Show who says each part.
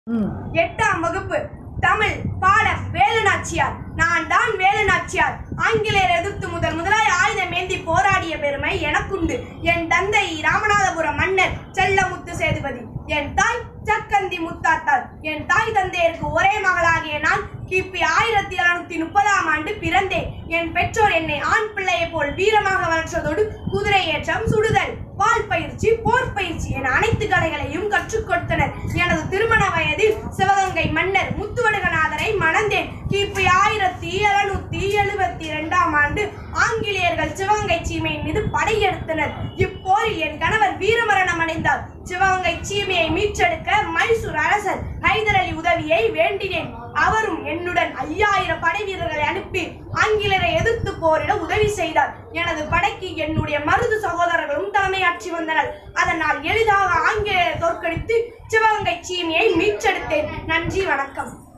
Speaker 1: ம்
Speaker 2: எட்டாம் வகுப்பு தமிழ் பாடம் வேலுநாச்சியார் நான் தான் வேலுநாச்சியார் ஆங்கிலேயர் எதிர்த்து முதல் முதலாய் ஆயுதம் ஏந்தி போராடிய பெருமை எனக்குண்டு என் தந்தை ராமநாதபுரம் மன்னர் செல்லமுத்து சேதுபதி என் தாய் சக்கந்தி முத்தாத்தாள் என் தாய் தந்தையருக்கு ஒரே மகளாகிய நான் கிபி ஆயிரத்தி எழுநூத்தி முப்பதாம் ஆண்டு பிறந்தேன் என் பெற்றோர் என்னை ஆண் பிள்ளையைப் போல் வீரமாக வளர்த்ததோடு குதிரை ஏற்றம் சுடுதல் வால் பயிற்சி போர் பயிற்சி என அனைத்து கலைகளையும் கற்றுக் கொடுத்தனர் எனது திருமண வயதில் சிவகங்கை மன்னர் முத்துவடுகநாதரை மணந்தேன் கிபி ஆயிரத்தி எழுநூத்தி எழுபத்தி இரண்டாம் ஆண்டு ஆங்கிலேயர்கள் சிவகங்கை சீமையின் மீது படையெடுத்தனர் இப்போரில் என் கணவர் வீரமரணம் அடைந்தார் சிவகங்கை சீமையை மீட்டெடுக்க மைசூர் அரசர் ஹைதர் அலி உதவியை வேண்டினேன் அவரும் என்னுடன் ஐயாயிரம் படை வீரர்களை அனுப்பி ஆங்கிலேயரை எதிர்த்து போரிட உதவி செய்தார் எனது படைக்கு என்னுடைய மருது சகோதரர்களும் தலைமையாற்றி வந்தனர் அதனால் எளிதாக ஆங்கிலேயரை தோற்கடித்து சிவகங்கை சீமையை மீட்டெடுத்தேன் நன்றி வணக்கம்